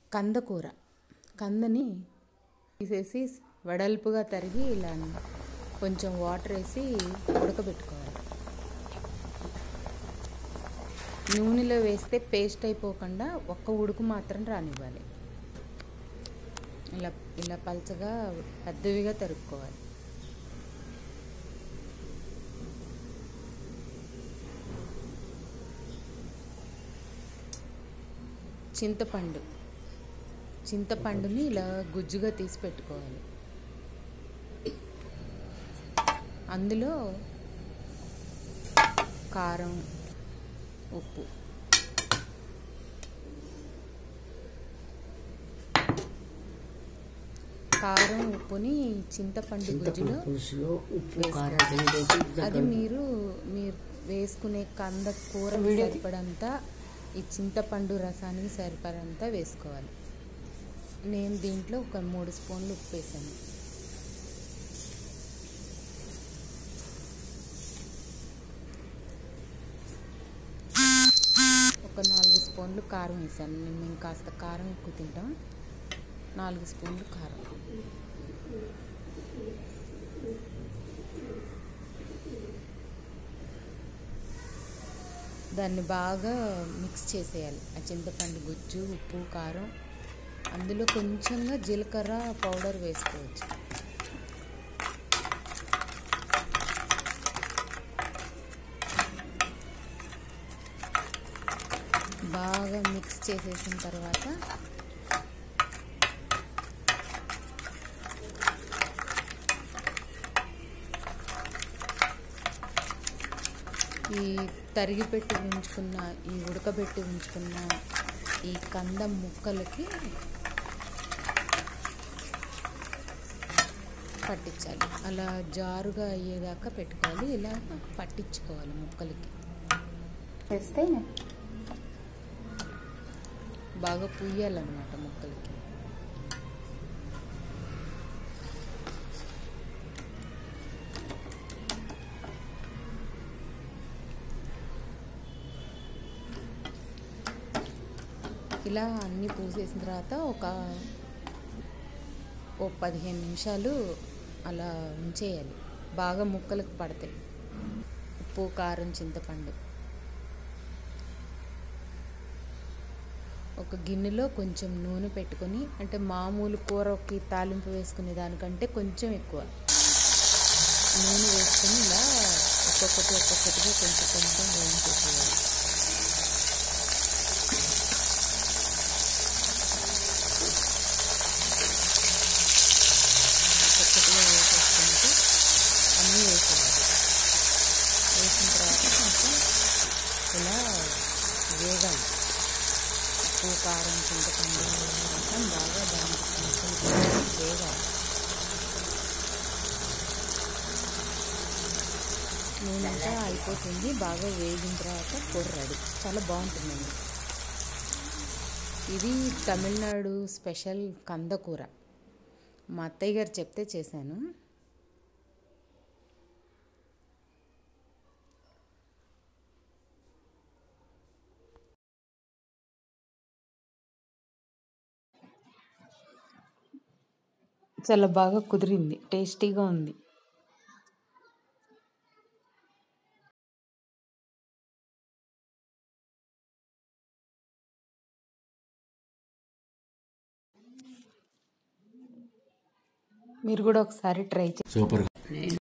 కందకూర కందని తీసేసి వెడల్పుగా తరిగి ఇలా కొంచెం వాటర్ వేసి ఉడకబెట్టుకోవాలి నూనెలో వేస్తే పేస్ట్ అయిపోకుండా ఒక్క ఉడుకు మాత్రం రానివ్వాలి ఇలా ఇలా పల్చగా పెద్దవిగా తరుక్కోవాలి చింతపండు చింతపండుని ఇలా గుజ్జుగా తీసి పెట్టుకోవాలి అందులో కారం ఉప్పు కారం ఉప్పుని చింతపండు గుజ్జులో పులుసులో ఉప్పు వేసుకోవాలి. కారం వేసి అది మీరు మీరు వేసుకునే కంద కూర సరిపడంతా ఈ చింతపండు రసానికి సరిపడంతా వేసుకోవాలి నేను దీంట్లో ఒక మూడు స్పూన్లు ఉప్పు వేసాను ఒక నాలుగు స్పూన్లు కారం వేసాను నేను మేము కాస్త కారం ఎక్కువ తింటాం నాలుగు స్పూన్లు కారం దాన్ని బాగా మిక్స్ చేసేయాలి ఆ చింతపండు గుజ్జు ఉప్పు కారం అందులో కొంచెంగా జీలకర్ర పౌడర్ వేసుకోవచ్చు బాగా మిక్స్ చేసేసిన తర్వాత ఈ తరిగి పెట్టి ఉంచుకున్న ఈ ఉడకబెట్టి ఉంచుకున్న ఈ కందం ముక్కలకి పట్టించాలి అలా జారుగా అయ్యేదాకా పెట్టుకోవాలి ఇలా పట్టించుకోవాలి ముక్కలకి చేస్తే బాగా పుయ్యాలన్నమాట ముక్కలకి ఇలా అన్నీ పూసేసిన తర్వాత ఒక ఓ పదిహేను నిమిషాలు అలా ఉంచేయాలి బాగా ముక్కలకు పడతాయి ఉప్పు కారం చింతపండు ఒక గిన్నెలో కొంచెం నూనె పెట్టుకొని అంటే మామూలు కూరకి తాలింపు వేసుకునే దానికంటే కొంచెం ఎక్కువ నూనె వేసుకొని ఇలా ఒక్కొక్కటి ఒక్కొక్కటిగా కొంచెం కొంచెం వేయించేసేయాలి ఒక్కొక్కటిగా వేసేసుకుంటూ అన్నీ వేసేయాలి వేసిన తర్వాత కొంచెం ఇలా వేగాలి ఉప్పు కారం చింతపండు రసం బాగా దానికి కొంచెం వేగాలి నూనె అంతా అయిపోతుంది బాగా వేగిన తర్వాత కూర రెడీ చాలా బాగుంటుందండి ఇది తమిళనాడు స్పెషల్ కందకూర మా అత్తయ్య గారు చెప్తే చేశాను చాలా బాగా కుదిరింది టేస్టీగా ఉంది మీరు కూడా ఒకసారి ట్రై చేయండి సూపర్